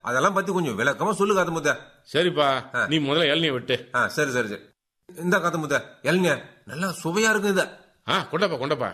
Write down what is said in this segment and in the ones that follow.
அதெல்லாம் பத்தி கொஞ்சம் விளக்கமா சொல்லு காத்து முத்த சரிப்பா நீ முதல்ல இளநிய விட்டு ஆ சரி சரி சரி இந்த காத்து முத்த இளநிய நல்லா சுவையா இருக்கு இது ஆ கொண்டப்பா கொண்டப்பா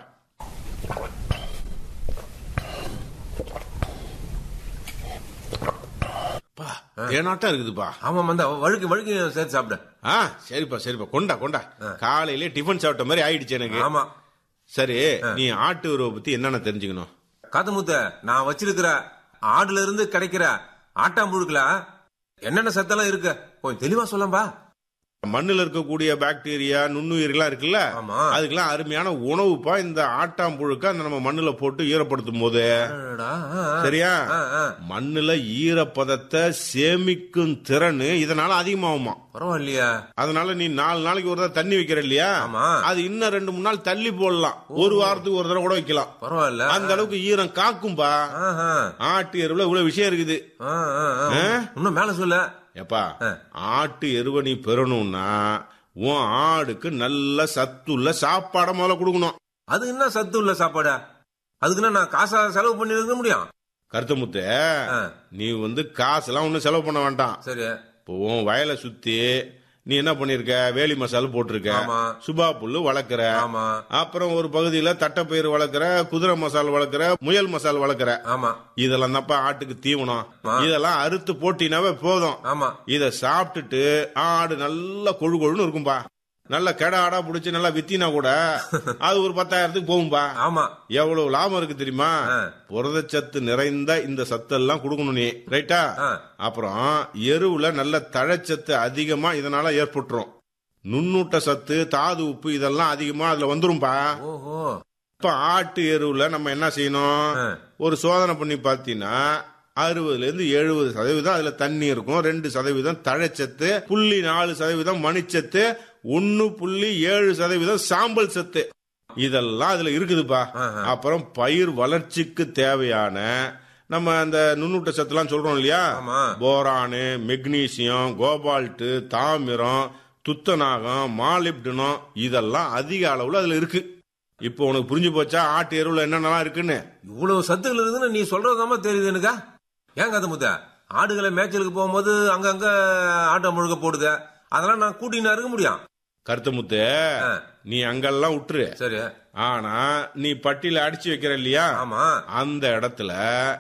பா ஏனாட்டம் இருக்குதுப்பா ஆமா மந்த வழுக்கு வழுக்கு சேர்த்து சாப்பிட ஆ சரிப்பா சரிப்பா கொண்டா கொண்டா காலையிலே டிஃபன் சாப்பிட்ட மாதிரி ஆயிடுச்சு எனக்கு ஆமா சரி நீ ஆட்டு உறவை பத்தி என்னென்ன தெரிஞ்சுக்கணும் காத்து முத்த நான் வச்சிருக்கிற ஆடுல இருந்து கிடைக்கிற ஆட்டாம்புழுக்குல என்னென்ன சத்தெல்லாம் இருக்கு கொஞ்சம் தெளிவா சொல்லம்பா மண்ணுல இருக்கக்கூடிய பாக்டீரியா நுண்ணுயிர்கள்லாம் இருக்குல்ல ஆமா. அதுக்கெல்லாம் அருமையான உணவுப்பா இந்த ஆட்டாம்புழுக்க அந்த நம்ம மண்ணுல போட்டு ஈரப்படுத்தும் போது அடடா, ஆ, ஆ. சரியா ஆ, ஆ. மண்ணுல ஈரப்பதத்தை சேமிக்கும் திறன் இதனால அதிகமாகுமா பரவாயில்லையா அதனால நீ நாலு நாளைக்கு ஒரு தடவை தண்ணி வைக்கிற இல்லையா ஆமா. அது இன்னும் ரெண்டு மூணு நாள் தள்ளி போடலாம் ஒரு வாரத்துக்கு ஒரு தடவை கூட வைக்கலாம் பரவாயில்ல அந்த அளவுக்கு ஈரம் காக்கும்பா ஆஹா. ஆட்டு எருவுல இவ்வளவு விஷயம் இருக்குது ஆ, ஆ, ஆ. இன்னும் மேல சொல்ல எப்பா ஆட்டு எருவை நீ பெறணும்னா உன் ஆடுக்கு நல்ல சத்துள்ள சாப்பாடை முதல்ல கொடுக்கணும் அது என்ன சத்து உள்ள சாப்பாடா அதுக்குன்னா நான் காசா செலவு பண்ணி இருக்க முடியும் கருத்தமுத்த ஆ, நீ வந்து காசெல்லாம் ஒன்றும் செலவு பண்ண வேண்டாம் சரி இப்போ உன் வயலை சுத்தி நீ என்ன பண்ணிருக்க வேலி மசால் போட்டிருக்க ஆமா. சுபா புல்லு வளர்க்குற ஆமா அப்புறம் ஒரு பகுதியில தட்டைப்பயிறு வளர்க்குற குதிரை மசால் வளர்க்குற முயல் மசால் வளர்க்குற ஆமா இதெல்லாம் தான்ப்பா ஆட்டுக்கு தீவனம் ஆமா. இதெல்லாம் அறுத்து போட்டினாவே போதும் ஆமா இத சாப்பிட்டுட்டு ஆடு நல்லா கொழு கொழுன்னு இருக்கும்பா நல்ல கெடா ஆடா புடிச்சு நல்லா வித்தினா கூட அது ஒரு பத்தாயிரத்துக்கு போகும்பா ஆமா எவ்வளவு லாபம் இருக்கு தெரியுமா ஆ. புரதச்சத்து நிறைந்த இந்த சத்தெல்லாம் கொடுக்கணும் நீ ரைட்டா ஆ. அப்புறம் எருவுல நல்ல தழைச்சத்து அதிகமா இதனால ஏற்பட்டுரும் நுண்ணூட்ட சத்து தாது உப்பு இதெல்லாம் அதிகமா அதுல வந்துரும்பா ஓஹோ இப்ப ஆட்டு எருவுல நம்ம என்ன செய்யணும் ஆ. ஒரு சோதனை பண்ணி பார்த்தீங்கன்னா அறுபதுல இருந்து எழுபது சதவீதம் அதுல தண்ணி இருக்கும் ரெண்டு சதவீதம் தழைச்சத்து புள்ளி நாலு சதவீதம் மணிச்சத்து ஒன்னு புள்ளி ஏழு சதவீதம் சாம்பல் சத்து இதெல்லாம் அதுல இருக்குதுப்பா ஆஹா. அப்புறம் பயிர் வளர்ச்சிக்கு தேவையான நம்ம அந்த நுண்ணூட்ட சத்துலாம் சொல்றோம் இல்லையா ஆமா. போரானு மெக்னீசியம் கோபால்ட்டு தாமிரம் துத்தநாகம் மாலிப்டனம் இதெல்லாம் அதிக அளவுல அதுல இருக்கு இப்போ உனக்கு புரிஞ்சு போச்சா ஆட்டு எருவுல என்னென்னலாம் இருக்குன்னு இவ்வளவு சத்துக்கள் இருக்குன்னு நீ சொல்றதாம தெரியுது எனக்கா ஏன் கதை முத்த ஆடுகளை மேய்ச்சலுக்கு போகும்போது அங்கங்க ஆட்டை முழுக்க போடுது அதெல்லாம் நான் கூட்டினா இருக்க முடியும் கருத்தமுத்து ஆ, நீ அங்கெல்லாம் விட்டுரு சரி ஆனா நீ பட்டியல அடிச்சு வைக்கிற இல்லையா ஆமா அந்த இடத்துல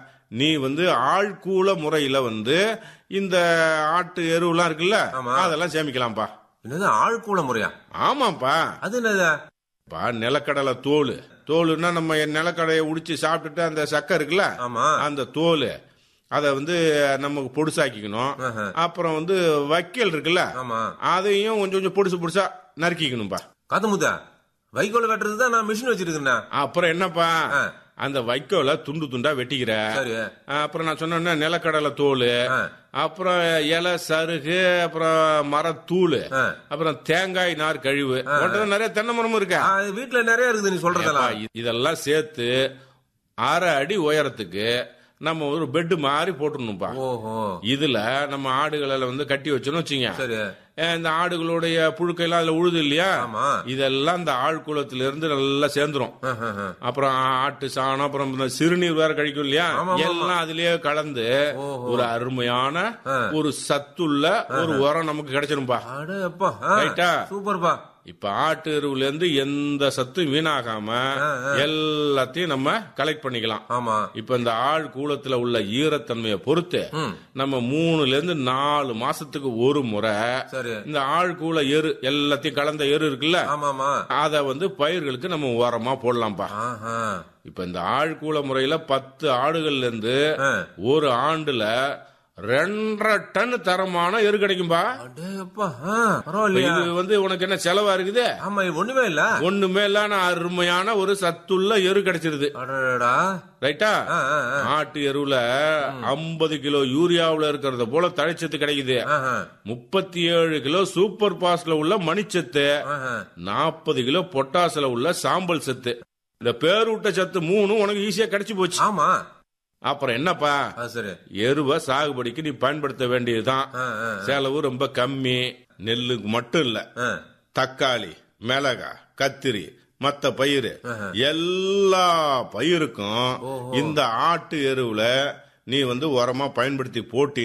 நீ வந்து ஆழ்கூல முறையில வந்து இந்த ஆட்டு எருவுலாம் இருக்குல்ல ஆமா. அதெல்லாம் சேமிக்கலாம்ப்பா என்னது ஆழ்கூல முறையா ஆமாப்பா அது என்னது பா நிலக்கடலை தோல் தோலுன்னா நம்ம நிலக்கடையை உடிச்சு சாப்பிட்டுட்டு அந்த சக்கை இருக்குல்ல ஆமா அந்த தோல் அதை வந்து நமக்கு பொடுசாக்கிக்கணும் ஆஹா. அப்புறம் வந்து வைக்கல் இருக்குல்ல ஆமா அதையும் கொஞ்சம் கொஞ்சம் பொடுசு பொடுசா நறுக்கிக்கணும்பா கதை முத்த வைக்கோல வெட்டுறது தான் நான் மிஷின் வச்சிருக்கேன் அப்புறம் என்னப்பா ஆ. அந்த வைக்கோல துண்டு துண்டா வெட்டிக்கிற சரி அப்புறம் நான் சொன்ன நிலக்கடலை தோல் ஆ, அப்புறம் இலை சருகு அப்புறம் மரத்தூள் ஆ. அப்புறம் தேங்காய் நார் கழிவு உன்கிட்ட நிறைய தென்னை மரமும் இருக்கா ஆ, இது வீட்டுல நிறைய இருக்குது நீ சொல்றதெல்லாம் ஏப்பா, இதெல்லாம் சேர்த்து அரை அடி உயரத்துக்கு நம்ம ஒரு பெட் மாதிரி போட்டுடணும்பா ஓஹோ இதுல நம்ம ஆடுகளை வந்து கட்டி வச்சோன்னு வச்சுங்க சரி அஹ் இந்த ஆடுகளுடைய புழுக்கையெல்லாம் அதுல உழுது இல்லையா ஆமா இதெல்லாம் இந்த ஆழ்குளத்துல இருந்து நல்லா சேர்ந்துரும் ஆஹா, ஆஹா. அப்புறம் ஆட்டு சாணம் அப்புறம் இந்த சிறுநீர் வேற கழிக்கும் இல்லையா ஆமா, ஆமா. எல்லாம் அதுலயே கலந்து ஓஹோ. ஒரு அருமையான ஆ. ஒரு சத்துள்ள ஒரு உரம் நமக்கு கிடைச்சிரும்பா அட அப்பா ஆ, ரைட்டா? சூப்பர்ப்பா இப்ப ஆட்டு எருவுல இருந்து எந்த சத்தும் வீணாகாம ஆ, ஆ. எல்லாத்தையும் நம்ம கலெக்ட் பண்ணிக்கலாம் ஆமா இப்ப இந்த ஆள் கூலத்துல உள்ள ஈரத்தன்மையை பொறுத்து ம் நம்ம மூணுல இருந்து நாலு மாசத்துக்கு ஒரு முறை சரி இந்த ஆள் கூல எரு எல்லாத்தையும் கலந்த எரு இருக்குல்ல ஆமாமா அத வந்து பயிர்களுக்கு நம்ம உரமா போடலாம்ப்பா ஆஹா இப்ப இந்த ஆழ்கூல முறையில பத்து ஆடுகள்ல இருந்து ஆ. ஒரு ஆண்டுல ரெண்டரை டன் தரமான எரு கிடைக்கும்பா அடே அப்பா ஆ, இப்ப பரவாயில்லையா இது வந்து உனக்கு என்ன செலவா இருக்குது ஆமா இது ஒண்ணுமே இல்ல ஒண்ணுமே இல்லாம அருமையான ஒரு சத்துள்ள எரு கிடைச்சிருது அடடா ரைட்டா ஆ, ஆ, ஆ. ஆட்டு எருவுல ஐம்பது கிலோ யூரியாவுல இருக்கிறத போல தழைச்சத்து கிடைக்குது ஆஹா, முப்பத்தி ஏழு கிலோ சூப்பர் பாஸ்ல உள்ள மணிச்சத்து ஆஹா. நாற்பது கிலோ பொட்டாசுல உள்ள சாம்பல் சத்து இந்த பேரூட்ட சத்து மூணும் உனக்கு ஈஸியா கிடைச்சு போச்சு ஆமா அப்புறம் என்னப்பா அது சரி எருவை சாகுபடிக்கு நீ பயன்படுத்த வேண்டியதுதான் ஆ, ஆ, செலவு ரொம்ப கம்மி நெல்லுக்கு மட்டும் இல்ல ஆ. தக்காளி மிளகா கத்திரி மத்த பயிர் ஆஹா. எல்லா பயிருக்கும் ஓஹோ. இந்த ஆட்டு எருவுல நீ வந்து உரமா பயன்படுத்தி போட்டி